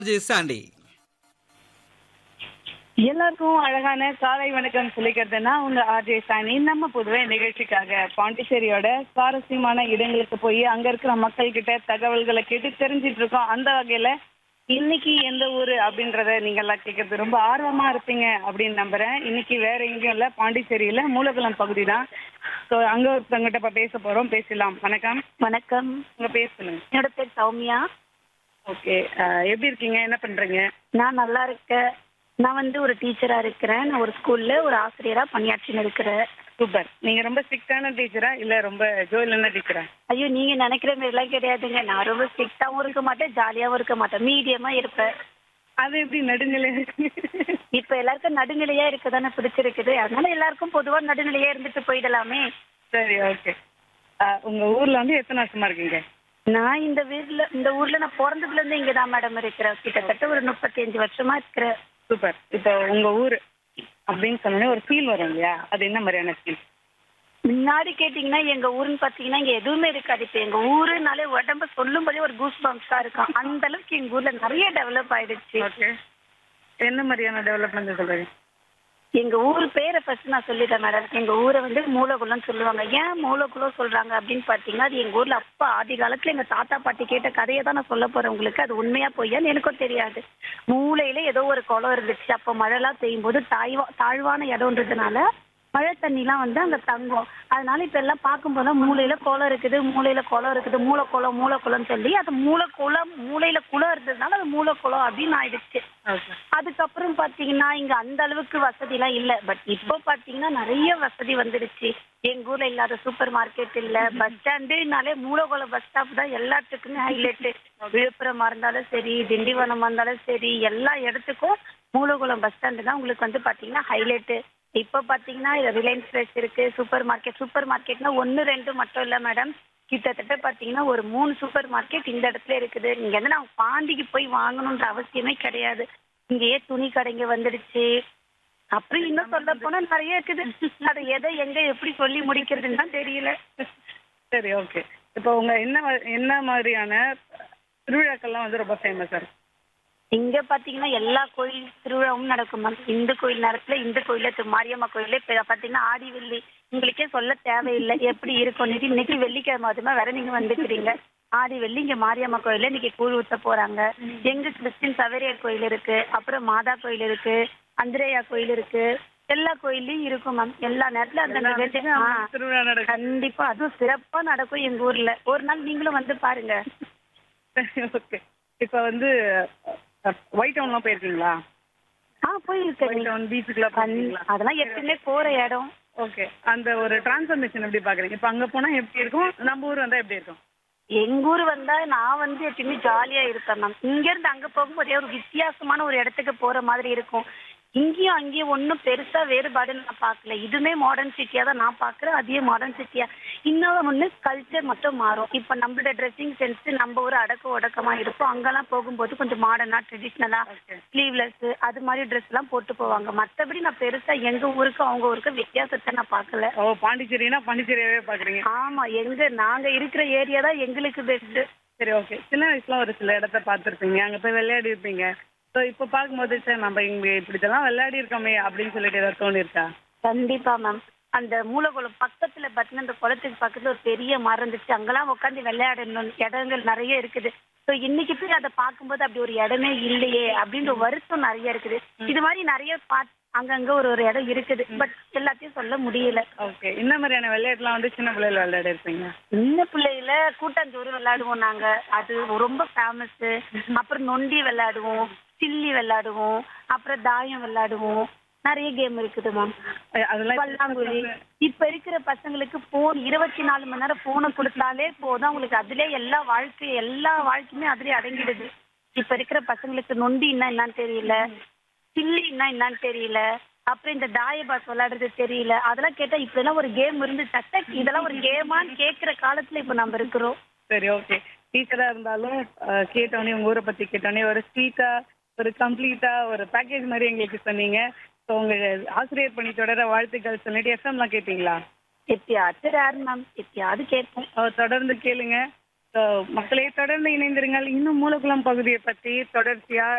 G Chandy எல்லாருக்கும் அழகான காலை வணக்கம் சொல்லிக்கிறதுனா உங்க ஆர்ஜே சாணி நம்ம பொதுவே நிகழ்ச்சிக்காக பாண்டிச்சேரியோட சுவாரஸ்யமான இடங்களுக்கு போய் அங்க இருக்கிற மக்கள் கிட்ட தகவல்களை கேட்டு தெரிஞ்சிட்டு இருக்கோம் அந்த வகையில இன்னைக்கு எந்த ஊரு அப்படின்றத நீங்க எல்லாம் கேட்கறது ரொம்ப ஆர்வமா இருப்பீங்க அப்படின்னு நம்புறேன் இன்னைக்கு வேற எங்கேயும் இல்ல பாண்டிச்சேரியில மூலகுளம் பகுதி தான் ஸோ அங்க ஒருத்தவங்கிட்ட இப்ப பேச போறோம் பேசலாம் வணக்கம் வணக்கம் உங்க பேர் சொல்லுங்க என்னோட பேர் சௌமியா ஓகே எப்படி இருக்கீங்க என்ன பண்றீங்க நான் நல்லா இருக்கேன் நான் வந்து ஒரு டீச்சரா இருக்கிறேன் நான் ஒரு ஸ்கூல்ல ஒரு ஆசிரியரா பணியாற்றின்னு இருக்கிறேன் சூப்பர் நீங்க ரொம்ப ஸ்ட்ரிக்டான டீச்சரா இல்ல ரொம்ப ஜோயிலான டீச்சரா ஐயோ நீங்க நினைக்கிற மாதிரிலாம் கிடையாதுங்க நான் ரொம்ப ஸ்ட்ரிக்டாவும் இருக்க மாட்டேன் ஜாலியாவும் இருக்க மாட்டேன் மீடியமா இருப்பேன் அது எப்படி நடுநிலை இப்ப எல்லாருக்கும் நடுநிலையா இருக்கதானே பிடிச்சிருக்குது அதனால எல்லாருக்கும் பொதுவா நடுநிலையா இருந்துட்டு போயிடலாமே சரி ஓகே உங்க ஊர்ல வந்து எத்தனை வருஷமா இருக்கீங்க நான் இந்த வீட்ல இந்த ஊர்ல நான் பிறந்ததுல இருந்து இங்கதான் மேடம் இருக்கிறேன் கிட்டத்தட்ட ஒரு முப்பத்தி அஞ்சு வருஷமா இருக்கிறேன் சூப்பர் இப்போ உங்க ஊர் அப்படின்னு சொன்னோடனே ஒரு ஃபீல் வரும் இல்லையா அது என்ன மாதிரியான ஃபீல் முன்னாடி கேட்டீங்கன்னா எங்க ஊருன்னு பாத்தீங்கன்னா இங்க எதுவுமே இருக்காது இப்ப எங்க ஊருனாலே உடம்பு சொல்லும்போதே ஒரு கூஸ் பம்ப்ஸா இருக்கும் அந்த அளவுக்கு எங்க ஊர்ல நிறைய டெவலப் ஆயிடுச்சு ஓகே என்ன மாதிரியான டெவலப்மெண்ட் சொல்றீங்க எங்க ஊர் பேரை ஃபர்ஸ்ட் நான் சொல்லிட்டேன் மேடம் எங்க ஊரை வந்து மூலகுளம் சொல்லுவாங்க ஏன் மூலகுளம் சொல்றாங்க அப்படின்னு பாத்தீங்கன்னா அது எங்க ஊர்ல அப்பா ஆதி காலத்துல எங்க தாத்தா பாட்டி கேட்ட கதையை தான் நான் சொல்ல போறேன் உங்களுக்கு அது உண்மையா பொய்யான்னு எனக்கும் தெரியாது மூலையில ஏதோ ஒரு குளம் இருந்துச்சு அப்ப மழைலாம் பெய்யும் போது தாய்வா தாழ்வான இடம்ன்றதுனால மழை தண்ணிலாம் வந்து அங்க தங்கும் அதனால இப்ப எல்லாம் பார்க்கும்போது மூலையில குளம் இருக்குது மூலையில குளம் இருக்குது மூலக்குளம் மூலக்குளம்னு சொல்லி அது மூலக்குளம் மூலையில குளம் இருந்ததுனால அது மூலக்குளம் அப்படின்னு ஆயிடுச்சு ஓகே அதுக்கப்புறம் பாத்தீங்கன்னா இங்க அந்த அளவுக்கு வசதி எல்லாம் இல்ல பட் இப்போ பாத்தீங்கன்னா நிறைய வசதி வந்துடுச்சு எங்க ஊர்ல இல்லாத சூப்பர் மார்க்கெட் இல்ல பஸ் ஸ்டாண்டுனாலே மூலகுளம் பஸ் ஸ்டாப் தான் எல்லாத்துக்குமே ஹைலைட் விழுப்புரமா இருந்தாலும் சரி திண்டிவனமா இருந்தாலும் சரி எல்லா இடத்துக்கும் மூலகுளம் பஸ் ஸ்டாண்டு தான் உங்களுக்கு வந்து பாத்தீங்கன்னா ஹைலைட் இப்போ பாத்தீங்கன்னா ரிலையன்ஸ் ஃப்ரெஷ் இருக்கு சூப்பர் மார்க்கெட் சூப்பர் மார்க்கெட்னா ஒன்னு ரெண்டு மட்டும் இல்ல மேடம் கிட்டத்தட்ட பாத்தீங்கன்னா ஒரு மூணு சூப்பர் மார்க்கெட் இந்த இடத்துல இருக்குது நீங்க வந்து நான் பாண்டிக்கு போய் வாங்கணுன்ற அவசியமே கிடையாது இங்கேயே துணி கடைங்க வந்துடுச்சு அப்புறம் இன்னும் சொல்ல போனா நிறைய இருக்குது அதை எதை எங்க எப்படி சொல்லி முடிக்கிறதுன்னு தான் தெரியல சரி ஓகே இப்போ உங்க என்ன மா- என்ன மாதிரியான திருவிழாக்கள்லாம் வந்து ரொம்ப ஃபேமஸா இருக்கு இங்க பாத்தீங்கன்னா எல்லா கோயில் திருவிழாவும் நடக்கும் மேம் இந்து கோயில் நேரத்துல இந்த கோயில்ல திரு மாரியம்மா கோயில்ல இப்ப பாத்தீங்கன்னா ஆடி வெள்ளி உங்களுக்கே சொல்ல தேவையில்லை எப்படி இருக்கும் இன்னைக்கு இன்னைக்கு வெள்ளிக்கிழமை அதுமா வேற நீங்க வந்துக்கிறீங்க ஆடி வெள்ளி இங்க மாரியம்மா கோயில்ல இன்னைக்கு கூழ் ஊத்த போறாங்க எங்க கிறிஸ்டின் சவேரியார் கோயில் இருக்கு அப்புறம் மாதா கோயில் இருக்கு அந்திரேயா கோயில் இருக்கு எல்லா கோயில்லயும் இருக்கும் மேம் எல்லா நேரத்துல அந்த நிகழ்ச்சி ஆ, திருவிழா நடக்கும் கண்டிப்பா அதுவும் சிறப்பா நடக்கும் எங்க ஊர்ல ஒரு நாள் நீங்களும் வந்து பாருங்க சரி ஓகே இப்போ வந்து ஒயிட் டவுன்லாம் போயிருக்கீங்களா ஆ போயிருக்கேன் ஒயிட் டவுன் பீச்சுக்குலாம் போயிருக்கீங்களா அதெல்லாம் எப்பயுமே போற இடம் ஓகே அந்த ஒரு டிரான்ஸ்ஃபர்மேஷன் எப்படி பாக்குறீங்க இப்போ அங்க போனா எப்படி இருக்கும் நம்ம ஊர் வந்தா எப்படி இருக்கும் எங்க ஊர் வந்தா நான் வந்து எப்பயுமே ஜாலியா இருப்பேன் மேம் இங்க இருந்து அங்க போகும்போதே ஒரு வித்தியாசமான ஒரு இடத்துக்கு போற மாதிரி இருக்கும் இங்கேயும் அங்கேயும் ஒன்றும் பெருசா வேறுபாடு நான் பார்க்கல இதுவுமே மாடர்ன் சிட்டியா தான் நான் பார்க்கறேன் அதே மாடர்ன் சிட்டியா இன்னும் ஒன்று கல்ச்சர் மட்டும் மாறும் இப்போ நம்மளோட ட்ரெஸ்ஸிங் சென்ஸ் நம்ம ஒரு அடக்க ஒடக்கமா இருப்போம் அங்கெல்லாம் போகும்போது கொஞ்சம் மாடர்னா ட்ரெடிஷ்னலா ஸ்லீவ்லெஸ் அது மாதிரி ட்ரெஸ் எல்லாம் போட்டு போவாங்க மற்றபடி நான் பெருசா எங்க ஊருக்கு அவங்க ஊருக்கு வித்தியாசத்தை நான் பார்க்கல ஓ பாண்டிச்சேரினா பாண்டிச்சேரியாவே பாக்குறீங்க ஆமா எங்க நாங்க இருக்கிற ஏரியா தான் எங்களுக்கு பெஸ்ட் சரி ஓகே சின்ன வயசுல ஒரு சில இடத்த பார்த்துருப்பீங்க அங்க போய் விளையாடி இருப்பீங்க ஸோ இப்போ பார்க்கும்போது சார் நம்ம இங்க இப்படிதெல்லாம் விளையாடி இருக்கோமே அப்படின்னு சொல்லிட்டு ஏதாவது தோணிருக்கா கண்டிப்பா மேம் அந்த மூலகுளம் பக்கத்துல பாத்தீங்கன்னா அந்த குளத்துக்கு பக்கத்துல ஒரு பெரிய மரம் இருந்துச்சு அங்கெல்லாம் உட்காந்து விளையாடணும் இடங்கள் நிறைய இருக்குது ஸோ இன்னைக்கு போய் அதை பார்க்கும்போது அப்படி ஒரு இடமே இல்லையே அப்படின்ற வருத்தம் நிறைய இருக்குது இது மாதிரி நிறைய பாத் அங்கங்க ஒரு ஒரு இடம் இருக்குது பட் எல்லாத்தையும் சொல்ல முடியல ஓகே இந்த மாதிரியான விளையாட்டுலாம் வந்து சின்ன பிள்ளைல விளையாடி இருப்பீங்க சின்ன பிள்ளையில கூட்டாஞ்சோறு விளையாடுவோம் நாங்க அது ரொம்ப ஃபேமஸ் அப்புறம் நொண்டி விளையாடுவோம் சில்லி விளையாடுவோம் அப்புறம் தாயம் விளையாடுவோம் நிறைய கேம் இருக்குது மேம் அஹ் அதெல்லாம் பல்லாங்குழி இப்ப இருக்கிற பசங்களுக்கு போன் இருபத்தி நாலு மணி நேரம் போனை கொடுத்தாலே போதும் அவங்களுக்கு அதுலயே எல்லா வாழ்க்கை எல்லா வாழ்க்கையுமே அதுலயே அடங்கிடுது இப்ப இருக்கிற பசங்களுக்கு நொண்டின்னா என்னன்னு தெரியல சில்லின்னா என்னன்னு தெரியல அப்புறம் இந்த தாயபாஸ் விளையாடுறது தெரியல அதெல்லாம் கேட்டா இப்ப எல்லாம் ஒரு கேம் இருந்து சட்ட இதெல்லாம் ஒரு கேமான்னு கேக்குற காலத்துல இப்ப நம்ம இருக்கிறோம் சரி ஓகே டீச்சரா இருந்தாலும் அஹ், கேட்டோன்னே உங்க ஊரை பத்தி கேட்டோன்னே ஒரு ஸ்வீட்டா ஒரு கம்ப்ளீட்டா ஒரு பேக்கேஜ் மாதிரி எங்களுக்கு சொன்னீங்க ஸோ உங்க ஆசிரியர் பணி தொடர வாழ்த்துக்கள் சொல்லிட்டு எஃப்எம்லாம் கேட்பீங்களா எப்பயாச்சும் ரேர் மேம் எப்பயாவது கேட்போம் அஹ், தொடர்ந்து கேளுங்க So, மக்களே தொடர்ந்து இணைந்திருங்கள் இன்னும் மூலகுளம் பகுதியை பத்தி தொடர்ச்சியா